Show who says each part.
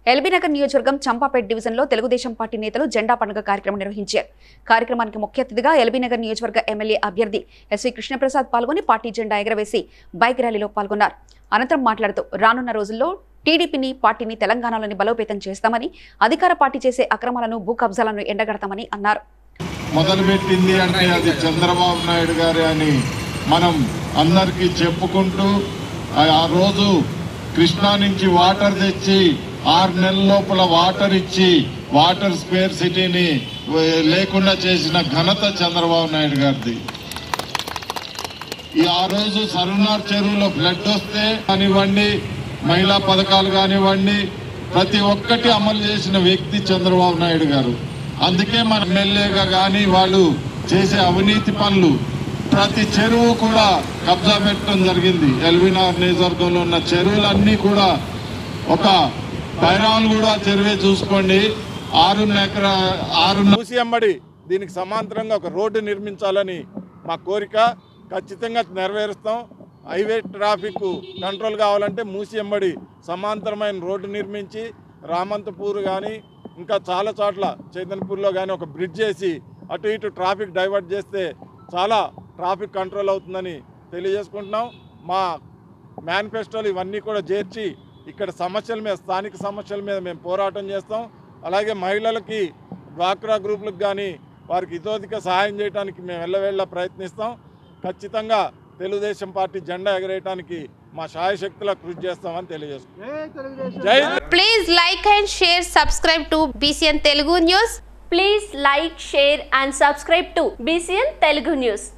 Speaker 1: ఎల్బీనగర్ నియోజకవర్గం చంపాపేట డివిజన్లో తెలుగుదేశం పార్టీ నేతలు జెండా పండుగ కార్యక్రమం నిర్వహించారు కార్యక్రమానికి ముఖ్య అతిథిగా ఎల్బీనగర్ నియోజకవర్గ ఎమ్మెల్యే అభ్యర్థి ఎస్వి కృష్ణప్రసాద్ పాల్గొని పార్టీ జెండా ఎగరవేసి బైక్ ర్యాలీలో పాల్గొన్నారు అనంతరం మాట్లాడుతూ రానున్న రోజుల్లో టీడీపీని పార్టీని తెలంగాణలోని బలోపేతం చేస్తామని అధికార పార్టీ చేసే అక్రమాలను భూ కబ్జాలను ఎండగడతామని అన్నారు
Speaker 2: మొదలుపెట్టింది అంటే అది చంద్రబాబు నాయుడు గారే అని మనం అందరికీ చెప్పుకుంటూ ఆ- ఆ రోజు కృష్ణా నుంచి వాటర్ తెచ్చి ఆరు నెలల లోపల వాటర్ ఇచ్చి వాటర్ స్పేర్ సిటీని ఏ, లేకుండా చేసిన ఘనత చంద్రబాబు నాయుడు గారిది ఈ ఆ రోజు సరునార్ చెరువులో ఫ్లడ్ వస్తే కానివ్వండి మహిళా పథకాలు కానివ్వండి ప్రతి ఒక్కటి అమలు చేసిన వ్యక్తి చంద్రబాబు నాయుడు గారు అందుకే మన ఎమ్మెల్యేగా కానీ వాళ్ళు చేసే అవినీతి పనులు ప్రతి చెరువు కూడా కబ్జా పెట్టడం జరిగింది ఎల్బీనార్ నియోజకవర్గంలో ఉన్న చెరువులన్నీ కూడా ఒక పైరాలు కూడా చెరువే చూసుకోండి ఆరున్న ఎకరా ఆరున్న
Speaker 3: మూసి అమ్మడి దీనికి సమాంతరంగా ఒక రోడ్డు నిర్మించాలని మా కోరిక ఖచ్చితంగా నెరవేరుస్తాం హైవే ట్రాఫిక్ కంట్రోల్ కావాలంటే మూసి అమ్మడి సమాంతరమైన రోడ్డు నిర్మించి రామంతపూర్ కానీ ఇంకా చాలా చోట్ల చైతన్యపూర్లో కానీ ఒక బ్రిడ్జ్ వేసి అటు ఇటు ట్రాఫిక్ డైవర్ట్ చేస్తే చాలా ట్రాఫిక్ కంట్రోల్ అవుతుందని తెలియజేసుకుంటున్నాం మా మేనిఫెస్టోలు ఇవన్నీ కూడా చేర్చి ఇక్కడ సమస్యల మీద స్థానిక సమస్యల మీద మేము పోరాటం చేస్తాం అలాగే మహిళలకి డ్వాక్రా గ్రూపులకు కానీ వారికి ఇతోధిక సహాయం చేయడానికి మేము వెళ్ళవేళ్ళ ప్రయత్నిస్తాం ఖచ్చితంగా తెలుగుదేశం పార్టీ జెండా ఎగరేయడానికి మా శాయశక్తులా కృషి చేస్తామని తెలియజేస్తున్నాం జై
Speaker 4: Please like and share, subscribe to BCN Telugu News.
Speaker 5: Please like, share and subscribe to BCN Telugu News.